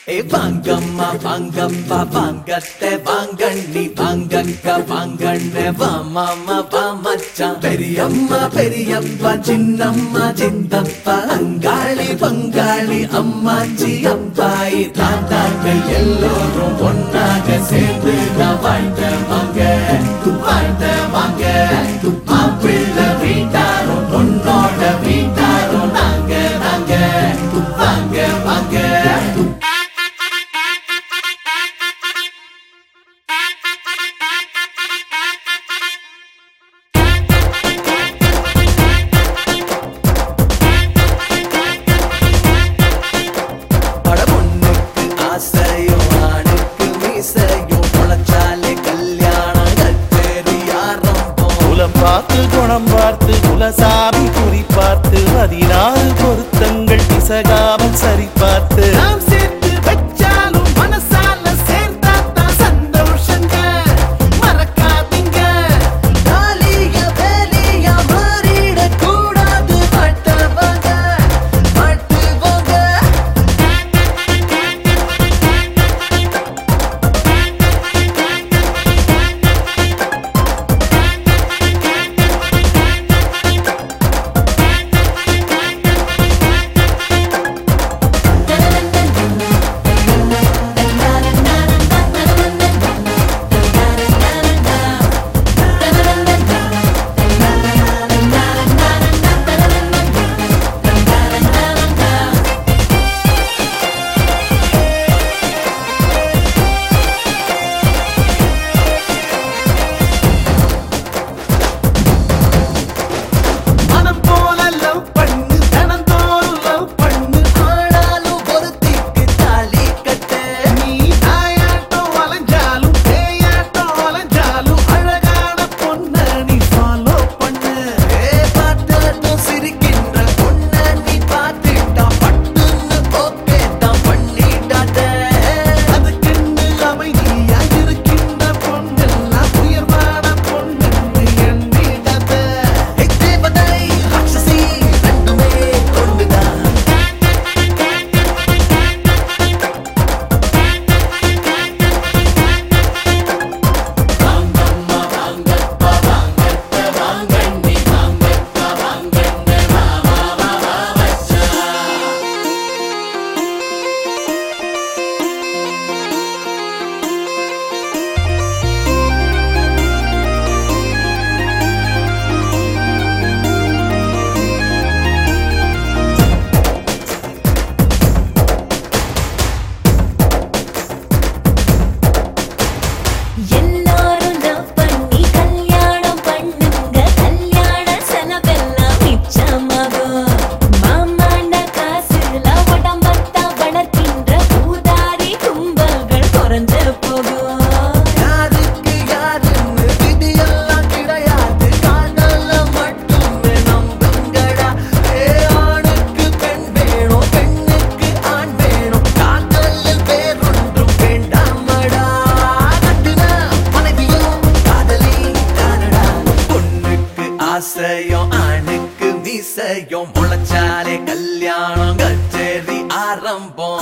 ஏ வாங்கம்மா வாங்கப்பா வாங்கத்தை வாங்கண்ணி வாங்கங்க வாங்கண்ண வா மாமா வா மச்சான் பெரியம்மா பெரியப்பா சின்னம்மா சித்தப்பா அங்காளி பங்காளி அம்மாச்சி அப்பாயி தாத்தாக்கள் எல்லோரும் ஒன்னாக சேர்ந்து நான் வாழ்ந்த வாங்க வாழ்ந்த வாங்க மாப்பிள்ளை வீட்டாரும் பொண்ணோட வீட்டாரும் நாங்க நாங்க வாங்க வாங்க படபொண்ணுக்கு ஆசையும் ஆணுக்கு மீசையும் முளைச்சாலே கல்யாணம் கச்சேரி ஆரம்பம் குலம் பார்த்து குணம் பார்த்து குலசாமி குறி பார்த்து பதினாறு பொருத்தங்கள் பிசகாமல் சரி பார்த்து நாம் சேர்த்து வச்சாலும் மனசால சேர்த்தாத்தான் சந்தோஷங்க மறக்காதீங்க தாலிய வேலிய மாறிடக் கூடாது மாட்டவங்க மாட்டுவோங்க மனம் போல லவ் பண்ணு தனந்தோறும் லவ் பண்ணு ஆனாலும் ஒருத்திக்கு தாலி கட்ட நீ நாயாட்டம் அலைஞ்சாலும் பேயாட்டம் அலைஞ்சாலும் அழகான பொண்ண நீ ஃபாலோ பண்ணு ஏ பார்த்தாட்டும் சிரிக்கின்ற பொண்ண நீ பார்த்துட்டா பட்டுன்னு ஓகே தான் பண்ணிடாத அதுக்கென்று அமைதியா இருக்கின்ற பொண்ணெல்லாம் உயர்வான பொண்ணு எண்ணிடாத ஏ தேவதை ராட்சசி ரெண்டுமே கொண்டுதான் வாங்கம்மா வாங்கப்பா வாங்கத்த வாங்கண்ணி வாங்கப்பா வாங்கண்ண வா வா வா வா வச்சா எல்லாரும் love பண்ணி கல்யாணம் பண்ணுங்க கல்யாண செலவெல்லாம் மிச்சமாகும் மாமாண்ட காசுல உடம்பத்தான் வளர்க்கின்ற பூதாரி கும்பல்கள் குறைஞ்சு போகும் யாருக்கு யாருன்னு விதியெல்லாம் கிடையாது காதல மட்டுமே நம்புங்கடா ஏ ஆணுக்கு பெண் வேணும் பெண்ணுக்கு ஆண் வேணும் காதலில் வேறொன்றும் வேண்டாமடா கட்டுன மனைவியும் காதலி தானடா பொண்ணுக்கு ஆசையும் ஆணுக்கு மீசையும் முளைச்சாலே கல்யாணம் கச்சேரி ஆரம்பம்